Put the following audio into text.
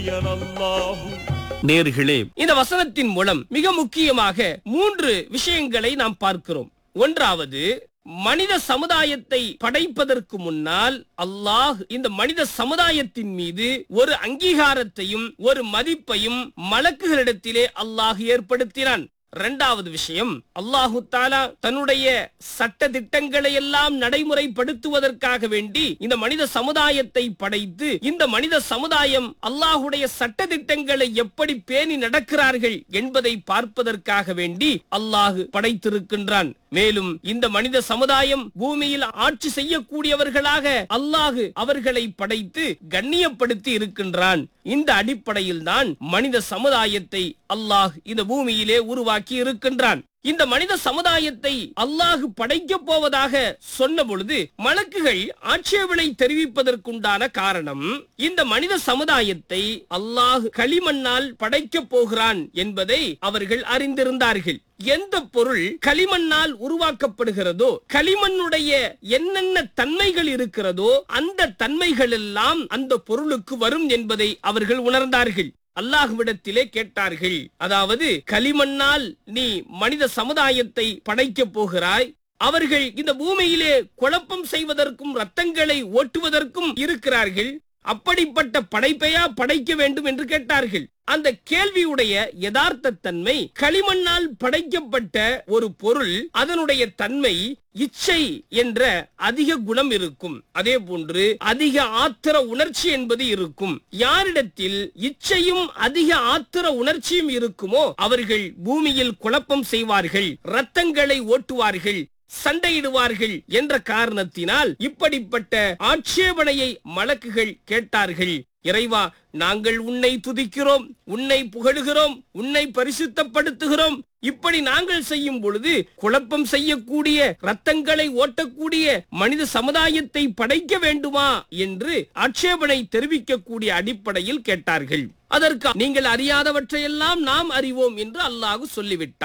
நேர்களே இந்த வசனத்தின் மூலம் மிக முக்கியமாக மூன்று விஷயங்களை நாம் பார்க்கிறோம் ஒன்றாவது மனித சமுதாயத்தை படைப்பதற்கு முன்னால் அல்லாஹ் இந்த மனித சமுதாயத்தின் மீது ஒரு அங்கீகாரத்தையும் ஒரு மதிப்பையும் மலக்குகளிடத்திலே அல்லாஹ் ஏற்படுத்தினான் இரண்டாவது விஷயம் அல்லாஹு தாலா தன்னுடைய சட்ட திட்டங்களை எல்லாம் நடைமுறைப்படுத்துவதற்காக வேண்டி இந்த மனித சமுதாயத்தை படைத்து இந்த மனித சமுதாயம் அல்லாஹுடைய சட்ட திட்டங்களை எப்படி பேணி நடக்கிறார்கள் என்பதை பார்ப்பதற்காக வேண்டி அல்லாஹ் படைத்திருக்கின்றான் மேலும் இந்த மனித சமுதாயம் பூமியில் ஆட்சி செய்யக்கூடியவர்களாக அல்லாஹு அவர்களை படைத்து கண்ணியப்படுத்தி இருக்கின்றான் இந்த அடிப்படையில் தான் மனித சமுதாயத்தை அல்லாஹ் இந்த பூமியிலே உருவாக்கி இருக்கின்றான் இந்த மனித சமுதாயத்தை அல்லாஹு படைக்கப் போவதாக சொன்ன பொழுது மலக்குகள் ஆட்சேபனை தெரிவிப்பதற்குண்டான காரணம் இந்த மனித சமுதாயத்தை அல்லாஹ் களிமண்ணால் படைக்கப் போகிறான் என்பதை அவர்கள் அறிந்திருந்தார்கள் எந்த பொருள் களிமண்ணால் உருவாக்கப்படுகிறதோ களிமண்ணுடைய என்னென்ன தன்மைகள் இருக்கிறதோ அந்த தன்மைகள் எல்லாம் அந்த பொருளுக்கு வரும் என்பதை அவர்கள் உணர்ந்தார்கள் அல்லாஹ்விடத்திலே கேட்டார்கள் அதாவது களிமண்ணால் நீ மனித சமுதாயத்தை படைக்கப் போகிறாய் அவர்கள் இந்த பூமியிலே குழப்பம் செய்வதற்கும் ரத்தங்களை ஓட்டுவதற்கும் இருக்கிறார்கள் அப்படிப்பட்ட படைப்பையா படைக்க வேண்டும் என்று கேட்டார்கள் அந்த கேள்வியுடைய யதார்த்த தன்மை களிமண்ணால் படைக்கப்பட்ட ஒரு பொருள் அதனுடைய தன்மை இச்சை என்ற அதிக குணம் இருக்கும் அதே போன்று அதிக ஆத்திர உணர்ச்சி என்பது இருக்கும் யாரிடத்தில் இச்சையும் அதிக ஆத்திர உணர்ச்சியும் இருக்குமோ அவர்கள் பூமியில் குழப்பம் செய்வார்கள் ரத்தங்களை ஓட்டுவார்கள் சண்டையிடுவார்கள் என்ற காரணத்தினால் இப்படிப்பட்ட ஆட்சேபனையை மலக்குகள் கேட்டார்கள் இறைவா நாங்கள் உன்னை துதிக்கிறோம் உன்னை புகழுகிறோம் உன்னை பரிசுத்தப்படுத்துகிறோம் இப்படி நாங்கள் செய்யும் பொழுது குழப்பம் செய்யக்கூடிய ரத்தங்களை ஓட்டக்கூடிய மனித சமுதாயத்தை படைக்க வேண்டுமா என்று ஆட்சேபனை தெரிவிக்கக்கூடிய அடிப்படையில் கேட்டார்கள் அதற்கு நீங்கள் அறியாதவற்றையெல்லாம் நாம் அறிவோம் என்று அல்லாஹ் சொல்லிவிட்டார்